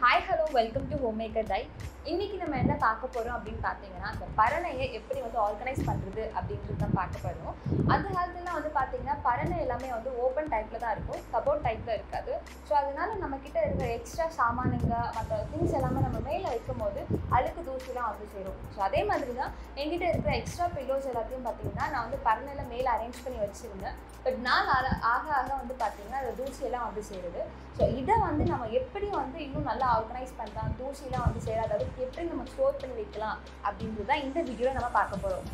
hi hello welcome to home maker டை இன்னைக்கு நம்ம என்ன பார்க்க போகிறோம் அப்படின்னு பார்த்தீங்கன்னா அந்த பரணையை எப்படி வந்து ஆர்கனைஸ் பண்ணுறது அப்படின்றது தான் பார்க்க போகிறோம் அந்த காலத்துலலாம் வந்து பார்த்தீங்கன்னா பரணை எல்லாமே வந்து ஓப்பன் டைப்பில் தான் இருக்கும் கபோர்ட் டைப்பில் இருக்காது ஸோ அதனால நம்ம கிட்ட இருக்கிற எக்ஸ்ட்ரா சாமானுங்க மற்ற திங்ஸ் எல்லாமே நம்ம மேலே வைக்கும் போது அழுக்கு தூசிலாம் வந்து சேரும் ஸோ அதே மாதிரி தான் என்கிட்ட இருக்கிற எக்ஸ்ட்ரா பில்லோஸ் எல்லாத்தையும் பார்த்தீங்கன்னா நான் வந்து பரணையில் மேலே அரேஞ்ச் பண்ணி வச்சுருந்தேன் பட் நாள் ஆக ஆக ஆக வந்து பார்த்தீங்கன்னா அந்த தூசியெல்லாம் வந்து சேருது ஸோ இதை வந்து நம்ம எப்படி வந்து இன்னும் நல்லா ஆர்கனைஸ் பண்ணலாம் தூசிலாம் வந்து சேராத அளவுக்கு எப்படி நம்ம ஸ்டோர் பண்ணி வைக்கலாம் அப்படின்றது தான் இந்த வீடியோவில் நம்ம பார்க்க போகிறோம்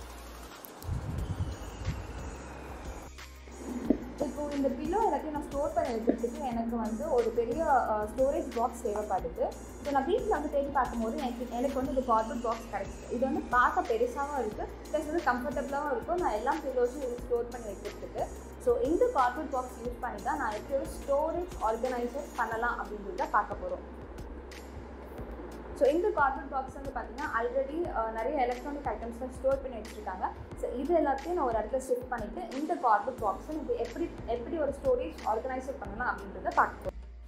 இப்போ இந்த பில்லோ எல்லாத்தையும் நான் ஸ்டோர் பண்ணி வைக்கிறதுக்கு எனக்கு வந்து ஒரு பெரிய ஸ்டோரேஜ் பாக்ஸ் தேவைப்படுது ஸோ நான் வீட்டில் வந்து தேடி பார்க்கும்போது எனக்கு எனக்கு வந்து இந்த கார்பெட் பாக்ஸ் கிடைச்சிது இது வந்து பார்க்க பெருசாகவும் இருக்குது ப்ளஸ் வந்து கம்ஃபர்டபுளாகவும் இருக்கும் நான் எல்லா பில்லோஸும் இது ஸ்டோர் பண்ணி வைக்கிறதுக்கு ஸோ இந்த கார்பெட் பாக்ஸ் யூஸ் பண்ணி தான் நான் எப்படி ஒரு ஸ்டோரேஜ் ஆர்கனைசர் பண்ணலாம் அப்படின்றத பார்க்க போகிறோம் ஸோ இந்த கார்பெட் பாக்ஸ் வந்து பார்த்தீங்கன்னா ஆல்ரெடி நிறைய எலக்ட்ரானிக் ஐட்டம்ஸ்லாம் ஸ்டோர் பண்ணி வச்சுருக்காங்க ஸோ இது எல்லாத்தையும் நான் ஒரு இடத்துல ஷிஃப்ட் பண்ணிவிட்டு இந்த கார்பெட் பாக்ஸை இது எப்படி எப்படி ஒரு ஸ்டோரேஜ் ஆர்கனைசர் பண்ணலாம் அப்படின்றத பார்க்க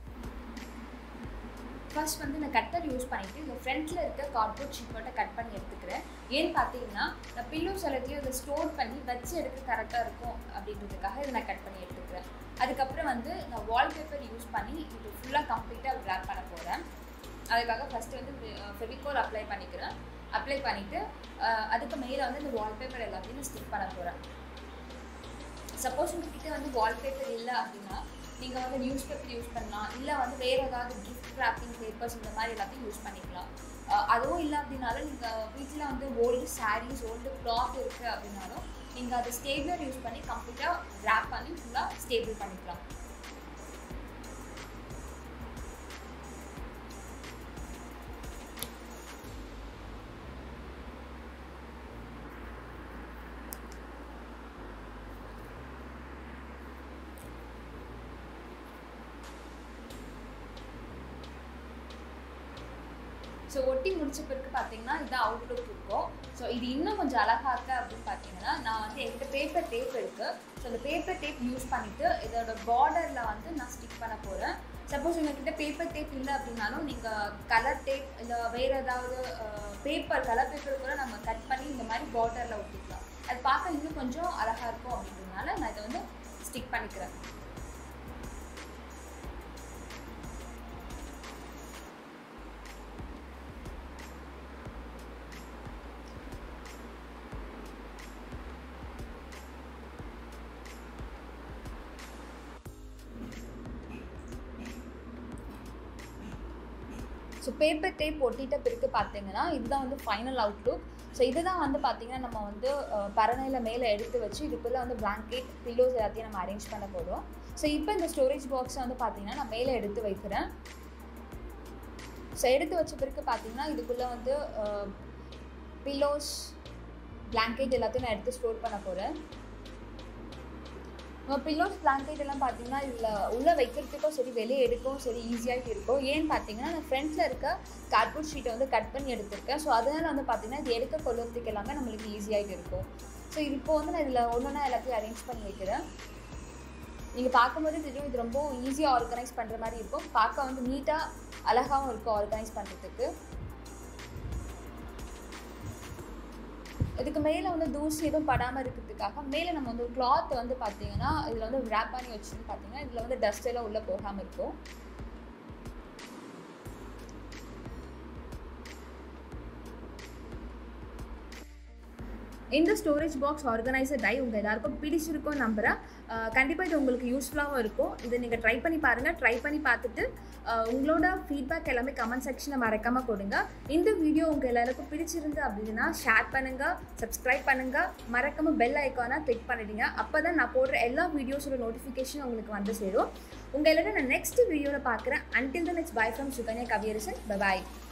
ஃபர்ஸ்ட் வந்து நான் கட்டர் யூஸ் பண்ணிவிட்டு இந்த ஃப்ரண்ட்டில் இருக்க கார்ட்போர்ட் ஷீட்டோட கட் பண்ணி எடுத்துக்கிறேன் ஏன்னு பார்த்தீங்கன்னா நான் பில்லோஸ் எல்லாத்தையும் இதை ஸ்டோர் பண்ணி வச்சு எடுக்க கரெக்டாக இருக்கும் அப்படின்றதுக்காக இதை நான் கட் பண்ணி எடுத்துக்கிறேன் அதுக்கப்புறம் வந்து நான் வால்பேப்பர் யூஸ் பண்ணி இது ஃபுல்லாக கம்ப்ளீட்டாக ரேப் பண்ண போகிறேன் அதுக்காக ஃபஸ்ட்டு வந்து ஃபெவிகோல் அப்ளை பண்ணிக்கிறேன் அப்ளை பண்ணிவிட்டு அதுக்கு மேலே வந்து இந்த வால்பேப்பர் எல்லாத்தையும் நான் ஸ்டிக் பண்ண போகிறேன் சப்போஸ் உங்ககிட்ட வந்து வால்பேப்பர் இல்லை அப்படின்னா நீங்கள் வந்து நியூஸ் பேப்பர் யூஸ் பண்ணலாம் இல்லை வந்து வேறு ஏதாவது கிஃப்ட் ராப்பிங் பேப்பர்ஸ் இந்த மாதிரி எல்லாத்தையும் யூஸ் பண்ணிக்கலாம் அதுவும் இல்லை அப்படின்னாலும் நீங்கள் வீட்டில் வந்து ஓல்டு சாரீஸ் ஓல்டு கிளாத் இருக்குது அப்படின்னாலும் நீங்கள் அதை ஸ்டேபிளர் யூஸ் பண்ணி கம்ப்ளீட்டாக ரேப் பண்ணி ஃபுல்லாக ஸ்டேபிள் பண்ணிக்கலாம் ஸோ ஒட்டி முடிச்ச பிறகு பார்த்தீங்கன்னா இதுதான் அவுட்லுக் இருக்கும் ஸோ இது இன்னும் கொஞ்சம் அழகாக்க அப்படின்னு பார்த்தீங்கன்னா நான் வந்து என்கிட்ட பேப்பர் டேப் இருக்குது ஸோ அந்த பேப்பர் டேப் யூஸ் பண்ணிவிட்டு இதோட பார்டரில் வந்து நான் ஸ்டிக் பண்ண போகிறேன் சப்போஸ் உங்ககிட்ட பேப்பர் டேப் இல்லை அப்படின்னாலும் நீங்கள் கலர் டேப் இல்லை வேறு ஏதாவது பேப்பர் கலர் பேப்பர் கூட நம்ம கட் பண்ணி இந்த மாதிரி பார்டரில் ஒட்டிக்கலாம் அது பார்க்க இன்னும் கொஞ்சம் அழகாக இருக்கும் அப்படின்றதுனால நான் இதை வந்து ஸ்டிக் பண்ணிக்கிறேன் ஸோ பேப்பர் டேப் ஒட்டிட்ட பிறகு பார்த்தீங்கன்னா இதுதான் வந்து ஃபைனல் அவுட்லுக் ஸோ இதுதான் வந்து பார்த்தீங்கன்னா நம்ம வந்து பரணையில் மேலே எடுத்து வச்சு இதுக்குள்ளே வந்து பிளாங்கெட் பில்லோஸ் எல்லாத்தையும் நம்ம அரேஞ்ச் பண்ண போதும் ஸோ இப்போ இந்த ஸ்டோரேஜ் பாக்ஸை வந்து பார்த்தீங்கன்னா நான் மேலே எடுத்து வைக்கிறேன் ஸோ எடுத்து வச்ச பிறகு பார்த்தீங்கன்னா இதுக்குள்ளே வந்து பில்லோஸ் பிளாங்கெட் எல்லாத்தையும் நான் எடுத்து ஸ்டோர் பண்ண போகிறேன் நம்ம பில்லோஸ் பிளாங்கெட் எல்லாம் பார்த்தீங்கன்னா இதில் உள்ளே வைக்கிறதுக்கும் சரி வெளியே எடுக்கவும் சரி ஈஸியாக இருக்கும் ஏன்னு பார்த்தீங்கன்னா நான் ஃப்ரண்ட்டில் இருக்க கார்ட்போர்ட் ஷீட்டை வந்து கட் பண்ணி எடுத்திருக்கேன் ஸோ அதனால் வந்து பார்த்தீங்கன்னா இது எடுக்க கொள்ளுறதுக்கு எல்லாமே நம்மளுக்கு ஈஸியாக இருக்கும் ஸோ இப்போ வந்து நான் இதில் ஒன்று ஒன்றா எல்லாத்தையும் அரேஞ்ச் பண்ணி வைக்கிறேன் நீங்கள் பார்க்கும்போது தெரியும் இது ரொம்ப ஈஸியாக ஆர்கனைஸ் பண்ணுற மாதிரி இருக்கும் பார்க்க வந்து நீட்டாக அழகாகவும் இருக்கும் ஆர்கனைஸ் பண்ணுறதுக்கு இதுக்கு மேலே வந்து தூசி எதுவும் படாமல் இருக்கிறதுக்காக மேலே நம்ம வந்து கிளாத் வந்து பார்த்தீங்கன்னா இதில் வந்து ரேப் பண்ணி வச்சுன்னு பார்த்தீங்கன்னா இதில் வந்து டஸ்ட் எல்லாம் உள்ளே போகாமல் இருக்கும் இந்த ஸ்டோரேஜ் பாக்ஸ் ஆர்கனைசர் டை உங்கள் எல்லாருக்கும் பிடிச்சிருக்கும் நம்புகிறேன் கண்டிப்பாக இது உங்களுக்கு யூஸ்ஃபுல்லாகவும் இருக்கும் இதை நீங்கள் ட்ரை பண்ணி பாருங்கள் ட்ரை பண்ணி பார்த்துட்டு உங்களோட ஃபீட்பேக் எல்லாமே கமெண்ட் செக்ஷனில் மறக்காமல் கொடுங்க இந்த வீடியோ உங்கள் எல்லாருக்கும் பிடிச்சிருந்து அப்படின்னா ஷேர் பண்ணுங்கள் சப்ஸ்கிரைப் பண்ணுங்கள் மறக்காமல் பெல் ஐக்கானை கிளிக் பண்ணிடுங்க அப்போ தான் நான் போடுற எல்லா வீடியோஸோட நோட்டிஃபிகேஷன் உங்களுக்கு வந்து சேரும் உங்கள் எல்லாரும் நான் நெக்ஸ்ட் வீடியோவில் பார்க்குறேன் until the next bye from Sukanya Kaviyarasan bye